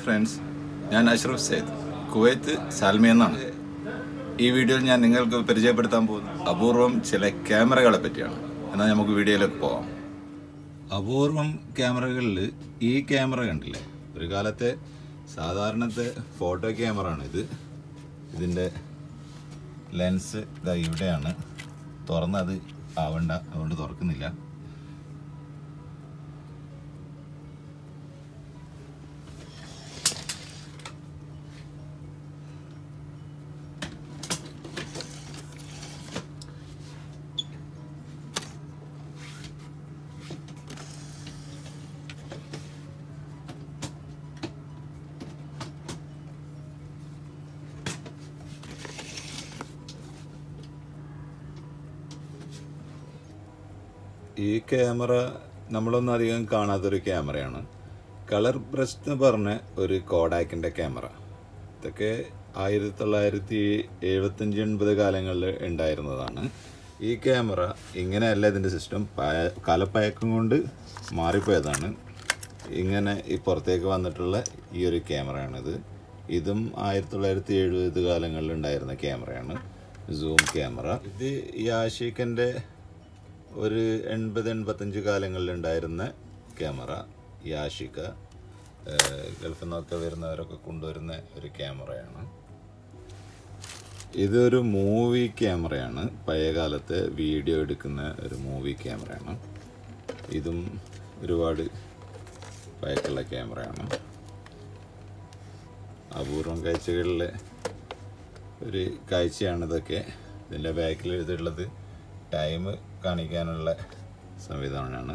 friends ഞാൻ Ashraf Syed Kuwait സാൽമി എന്നാണ് ഈ വീഡിയോയിൽ ഞാൻ നിങ്ങൾക്ക് പരിചയപ്പെടുത്താൻ പോകുന്നത് അപൂർവം ചില ക്യാമറകളെ പറ്റിയാണ് എന്നാൽ നമുക്ക് വീഡിയോയിലേക്ക് പോകാം അപൂർവം ക്യാമറകളിൽ ഈ ക്യാമറ കണ്ടില്ലേ ഒരു കാലത്തെ സാധാരണത്തെ ഫോട്ടോ ക്യാമറ ആണ് ഇത് ഇതിൻ്റെ ലെൻസ് ഇതാ ഇവിടെയാണ് തുറന്നത് ആവണ്ട അതുകൊണ്ട് തുറക്കുന്നില്ല ഈ ക്യാമറ നമ്മളൊന്നും അധികം കാണാത്തൊരു ക്യാമറയാണ് കളർ ബ്രസ്റ്റ് എന്ന് പറഞ്ഞ ഒരു കോഡാക്കിൻ്റെ ക്യാമറ ഇതൊക്കെ ആയിരത്തി തൊള്ളായിരത്തി എഴുപത്തഞ്ച് എൺപത് കാലങ്ങളിൽ ഉണ്ടായിരുന്നതാണ് ഈ ക്യാമറ ഇങ്ങനെയല്ല ഇതിൻ്റെ സിസ്റ്റം പയ- കാലപ്പഴക്കം കൊണ്ട് മാറിപ്പോയതാണ് ഇങ്ങനെ ഈ പുറത്തേക്ക് വന്നിട്ടുള്ള ഈ ഒരു ക്യാമറയാണിത് ഇതും ആയിരത്തി തൊള്ളായിരത്തി എഴുപത് കാലങ്ങളിൽ ഉണ്ടായിരുന്ന ക്യാമറയാണ് സൂം ക്യാമറ ഇത് യാഷിക്കൻ്റെ ഒരു എൺപത് എൺപത്തഞ്ച് കാലങ്ങളിൽ ഉണ്ടായിരുന്ന ക്യാമറ യാഷിക ഏഹ് ഗൾഫിൽ നിന്നൊക്കെ വരുന്നവരൊക്കെ കൊണ്ടുവരുന്ന ഒരു ക്യാമറയാണ് ഇതൊരു മൂവി ക്യാമറയാണ് പഴയ കാലത്തെ വീഡിയോ എടുക്കുന്ന ഒരു മൂവി ക്യാമറയാണ് ഇതും ഒരുപാട് പഴക്കമുള്ള ക്യാമറയാണ് അപൂർവം കാഴ്ചകളിലെ ഒരു കാഴ്ചയാണ് ഇതൊക്കെ ഇതിൻ്റെ ബാക്കിൽ എഴുതിയിട്ടുള്ളത് ടൈം കാണിക്കാനുള്ള സംവിധാനമാണ്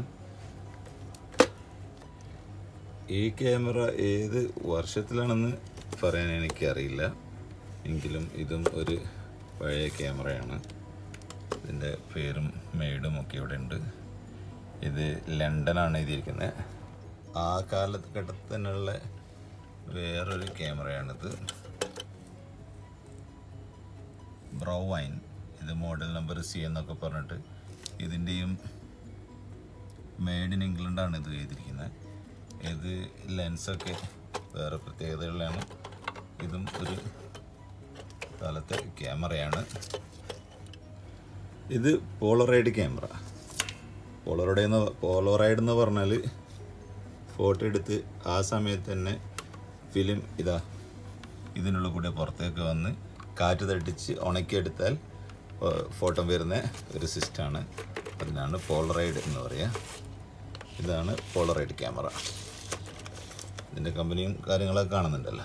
ഈ ക്യാമറ ഏത് വർഷത്തിലാണെന്ന് പറയാൻ എനിക്കറിയില്ല എങ്കിലും ഇതും ഒരു പഴയ ക്യാമറയാണ് ഇതിൻ്റെ പേരും മെയ്ഡും ഒക്കെ ഇവിടെ ഉണ്ട് ഇത് ലണ്ടനാണ് എഴുതിയിരിക്കുന്നത് ആ കാലഘട്ടത്തിൽ തന്നെയുള്ള വേറൊരു ക്യാമറയാണിത് ബ്രൗവൈൻ ഇത് മോഡൽ നമ്പർ സി എന്നൊക്കെ പറഞ്ഞിട്ട് ഇതിൻ്റെയും മെയ്ഡ് ഇൻ ഇംഗ്ലണ്ടാണ് ഇത് ചെയ്തിരിക്കുന്നത് ഇത് ലെൻസൊക്കെ വേറെ പ്രത്യേകതകളാണ് ഇതും ഒരു കാലത്തെ ക്യാമറയാണ് ഇത് പോളറൈഡ് ക്യാമറ പോളറൈഡ് എന്ന് പോളറൈഡ് എന്ന് പറഞ്ഞാൽ ഫോട്ടോ എടുത്ത് ആ സമയത്ത് തന്നെ ഫിലിം ഇതാ ഇതിനുള്ള കൂടെ പുറത്തേക്ക് വന്ന് കാറ്റ് തട്ടിച്ച് ഉണക്കിയെടുത്താൽ ഫോട്ടോ വരുന്ന ഒരു സിസ്റ്റമാണ് അതിനാണ് പോളറൈഡ് എന്ന് പറയുക ഇതാണ് പോളറൈഡ് ക്യാമറ ഇതിൻ്റെ കമ്പനിയും കാര്യങ്ങളൊക്കെ കാണുന്നുണ്ടല്ലോ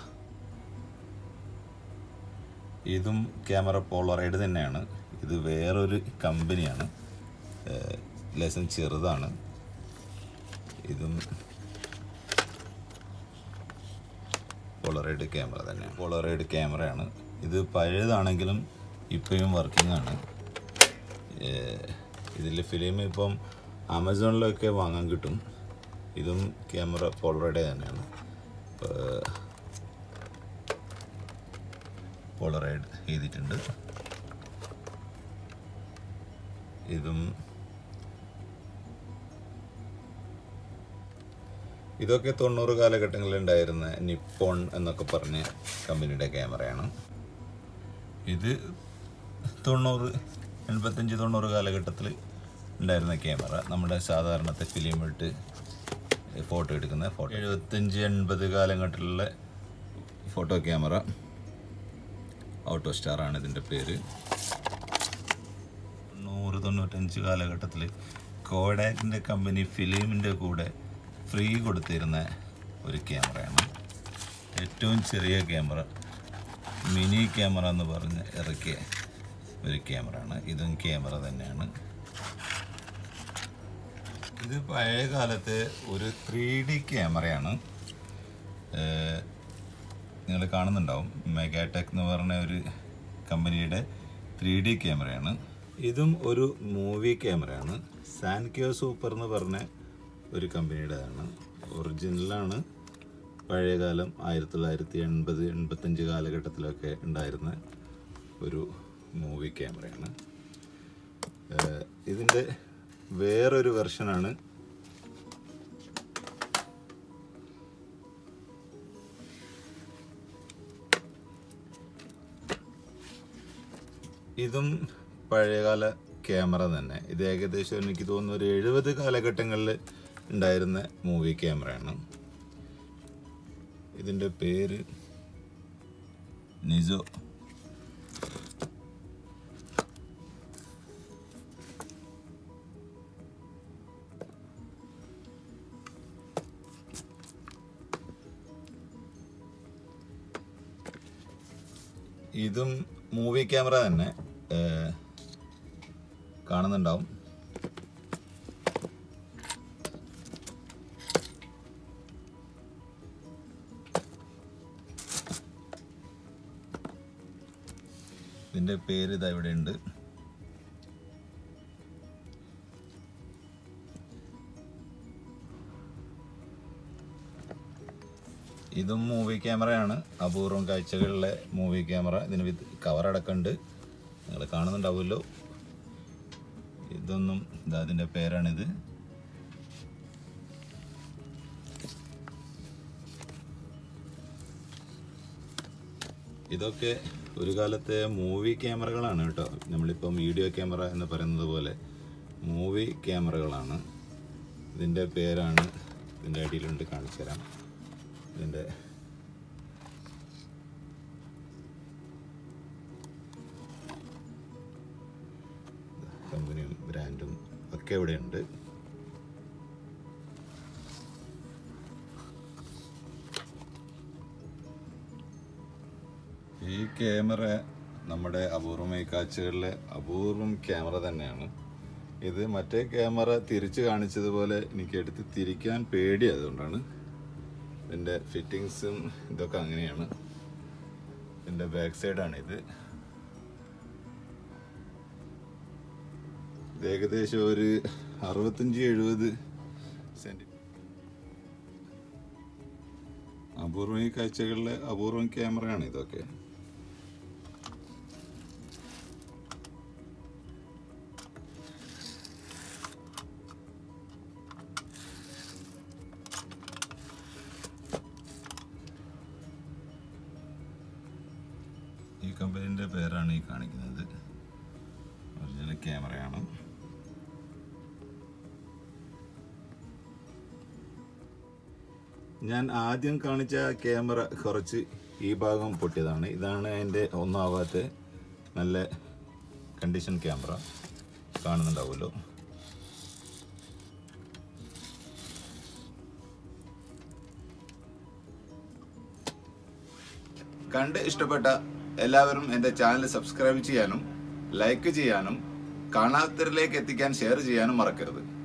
ഇതും ക്യാമറ പോളറൈഡ് തന്നെയാണ് ഇത് വേറൊരു കമ്പനിയാണ് ലെസൺ ചെറുതാണ് ഇതും പോളറൈഡ് ക്യാമറ തന്നെ പോളറൈഡ് ക്യാമറയാണ് ഇത് പഴയതാണെങ്കിലും ഇപ്പോഴും വർക്കിംഗ് ആണ് ഇതിൽ ഫിലിം ഇപ്പം ആമസോണിലൊക്കെ വാങ്ങാൻ കിട്ടും ഇതും ക്യാമറ പോളറൈഡ് തന്നെയാണ് പോളറൈഡ് ചെയ്തിട്ടുണ്ട് ഇതും ഇതൊക്കെ തൊണ്ണൂറ് കാലഘട്ടങ്ങളിൽ ഉണ്ടായിരുന്ന നിപ്പോൺ എന്നൊക്കെ പറഞ്ഞ കമ്പനിയുടെ ക്യാമറയാണ് ഇത് തൊണ്ണൂറ് എൺപത്തഞ്ച് തൊണ്ണൂറ് കാലഘട്ടത്തിൽ ഉണ്ടായിരുന്ന ക്യാമറ നമ്മുടെ സാധാരണത്തെ ഫിലിം ഇട്ട് ഫോട്ടോ എടുക്കുന്ന ഫോട്ടോ എഴുപത്തഞ്ച് എൺപത് കാലഘട്ടത്തിലുള്ള ഫോട്ടോ ക്യാമറ ഓട്ടോ സ്റ്റാറാണ് ഇതിൻ്റെ പേര് നൂറ് തൊണ്ണൂറ്റഞ്ച് കാലഘട്ടത്തിൽ കോഡാക്കിൻ്റെ കമ്പനി ഫിലിമിൻ്റെ കൂടെ ഫ്രീ കൊടുത്തിരുന്ന ഒരു ക്യാമറയാണ് ഏറ്റവും ചെറിയ ക്യാമറ മിനി ക്യാമറ എന്ന് പറഞ്ഞ് ഇറക്കിയ ഒരു ക്യാമറയാണ് ഇതും ക്യാമറ തന്നെയാണ് ഇത് പഴയ കാലത്തെ ഒരു ത്രീ ഡി ക്യാമറയാണ് നിങ്ങൾ കാണുന്നുണ്ടാവും മെഗാടെക് എന്ന് പറഞ്ഞ ഒരു കമ്പനിയുടെ ത്രീ ഡി ക്യാമറയാണ് ഇതും ഒരു മൂവി ക്യാമറയാണ് സാൻക്യോ സൂപ്പർ എന്ന് പറഞ്ഞ ഒരു കമ്പനിയുടേതാണ് ഒറിജിനലാണ് പഴയകാലം ആയിരത്തി തൊള്ളായിരത്തി എൺപത് എൺപത്തഞ്ച് കാലഘട്ടത്തിലൊക്കെ ഉണ്ടായിരുന്ന ഒരു മൂവി ക്യാമറയാണ് ഏഹ് ഇതിൻ്റെ വേറൊരു വെർഷനാണ് ഇതും പഴയകാല ക്യാമറ തന്നെ ഇത് ഏകദേശം എനിക്ക് തോന്നുന്നു ഒരു എഴുപത് കാലഘട്ടങ്ങളിൽ ഉണ്ടായിരുന്ന മൂവി ക്യാമറയാണ് ഇതിൻ്റെ പേര് നിസോ ഇതും മൂവി ക്യാമറ തന്നെ ഏഹ്, കാണുന്നുണ്ടാവും ഇതിന്റെ പേര് ഇതാ ഇവിടെ ഉണ്ട് ഇതും മൂവി ക്യാമറയാണ് അപൂർവം കാഴ്ചകളിലെ മൂവി ക്യാമറ ഇതിന് വിത്ത് കവർ അടക്കമുണ്ട് നിങ്ങൾ കാണുന്നുണ്ടാവുമല്ലോ ഇതൊന്നും ഇതാ ഇതിൻ്റെ പേരാണിത് ഇതൊക്കെ ഒരു കാലത്തെ മൂവി ക്യാമറകളാണ് കേട്ടോ നമ്മളിപ്പം വീഡിയോ ക്യാമറ എന്ന് പറയുന്നത് പോലെ മൂവി ക്യാമറകളാണ് ഇതിൻ്റെ പേരാണ് ഇതിൻ്റെ അടിയിലുണ്ട് കാണിച്ചു തരാം ഇതിൻ്റെ കമ്പനിയും ബ്രാൻഡും ഒക്കെ ഇവിടെ ഉണ്ട് ഈ ക്യാമറ നമ്മുടെ അപൂർവമായി കാഴ്ചകളിലെ അപൂർവം ക്യാമറ തന്നെയാണ് ഇത് മറ്റേ ക്യാമറ തിരിച്ച് കാണിച്ചതുപോലെ എനിക്ക് എടുത്ത് തിരിക്കാൻ പേടി അതുകൊണ്ടാണ് ഇതിൻ്റെ ഫിറ്റിങ്സും ഇതൊക്കെ അങ്ങനെയാണ് ഇതിൻ്റെ ബാക്ക് സൈഡാണ് ഇത് ഇത് ഏകദേശം ഒരു അറുപത്തഞ്ച് എഴുപത് സെൻറ്റി അപൂർവം ഈ കാഴ്ചകളിലെ അപൂർവം ക്യാമറയാണ് ഇതൊക്കെ ഈ കമ്പനീൻ്റെ പേരാണ് ഈ കാണിക്കുന്നത് ഒറിജിനൽ ക്യാമറയാണ് ഞാൻ ആദ്യം കാണിച്ച ക്യാമറ കുറച്ച് ഈ ഭാഗം പൊട്ടിയതാണ് ഇതാണ് എൻ്റെ ഒന്നാവാത്ത നല്ല കണ്ടീഷൻ ക്യാമറ കാണുന്നുണ്ടാവുമല്ലോ കണ്ട് ഇഷ്ടപ്പെട്ട എല്ലാവരും എൻ്റെ ചാനൽ സബ്സ്ക്രൈബ് ചെയ്യാനും ലൈക്ക് ചെയ്യാനും കാണാത്തവരിലേക്ക് എത്തിക്കാൻ ഷെയർ ചെയ്യാനും മറക്കരുത്